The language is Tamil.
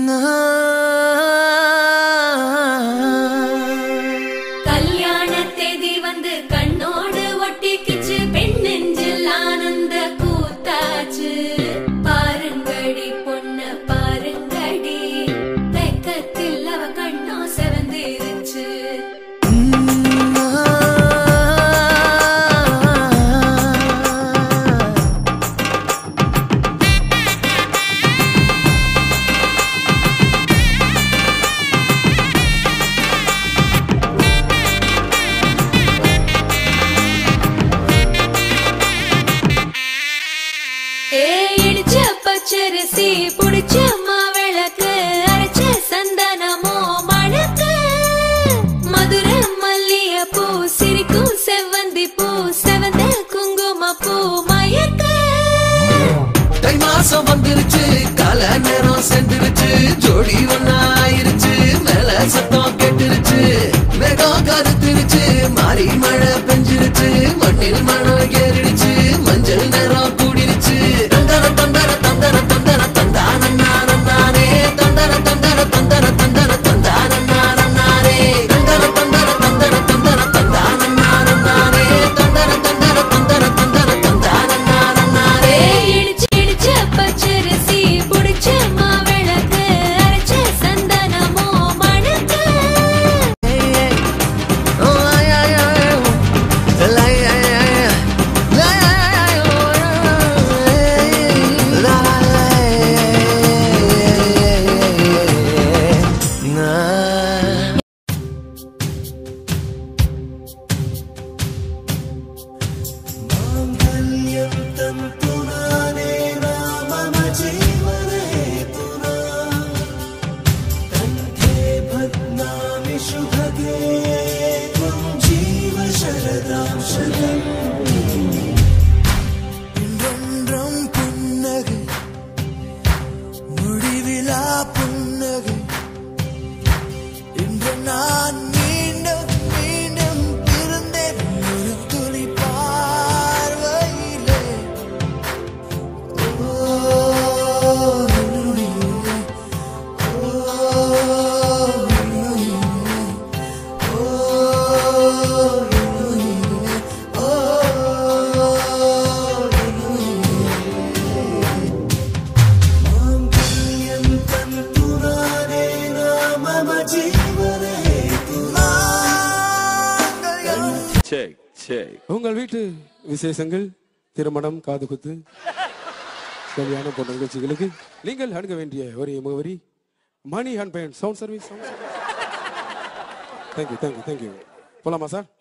கல்யாண தேதி வந்து கண்ணோடு ஒட்டிக்கிச்சு பெண் நெஞ்சில் ஆனந்த கூத்தாச்சு பாருங்கடி பொண்ண பாருங்கடி வெக்கத்தில் அவ கண்ணோ செவந்திருச்சு ஏ இடிச்ச பச்சரிசி புடிச்ச மாவிளக்கு அரைச்ச சந்தனமோ மணக்கு மதுர மல்லிய பூ சிரிக்கும் செவ்வந்தி பூ செவந்த குங்கும பூ மயக்க தை மாசம் வந்துருச்சு கால நேரம் சென்றுருச்சு ஜோடி ஒன்னா ஆயிருச்சு மேல சத்தம் கேட்டுருச்சு மேகம் கருத்துருச்சு மாறி மழை பெஞ்சிருச்சு மண்ணில் மணம் ஏறிடுச்சு மஞ்சள் நேரம் கூடிருச்சு தந்தர தந்தர தந்தர தந்தர தந்தான நானே தந்தர தந்தர தந்தர தந்தர தந்தான நானே தந்தர தந்தர தந்தர தந்தர தந்தான நானே தந்தர தந்தர தந்தர தந்தர தந்தான நானே ஏ இடிச்ச இடிச்ச பச்சரிசி புடிச்ச மாவிளக்கு அரைச்ச சந்தனமோ மணக்கு இன்றொன்றும் புன்னகை முடிவிலா புன்னகை இன்று நான் மீண்டும் மீண்டும் பிறந்தேன் ஒரு துளி பார்வையிலே ஓ, என்னுயிரே. ஓ, என்னுயிரே. ஓ, என்னுயிரே. ஓ, Check, check. உங்கள் வீட்டு விசேஷங்கள் திருமணம் காதுகுத்து கல்யாணம் போன்ற நிகழ்ச்சிகளுக்கு நீங்கள் அணுக வேண்டிய ஒரே முகவரி மணி ஹண்ட் பெயின் sound service thank you thank you thank you போலாமா சார்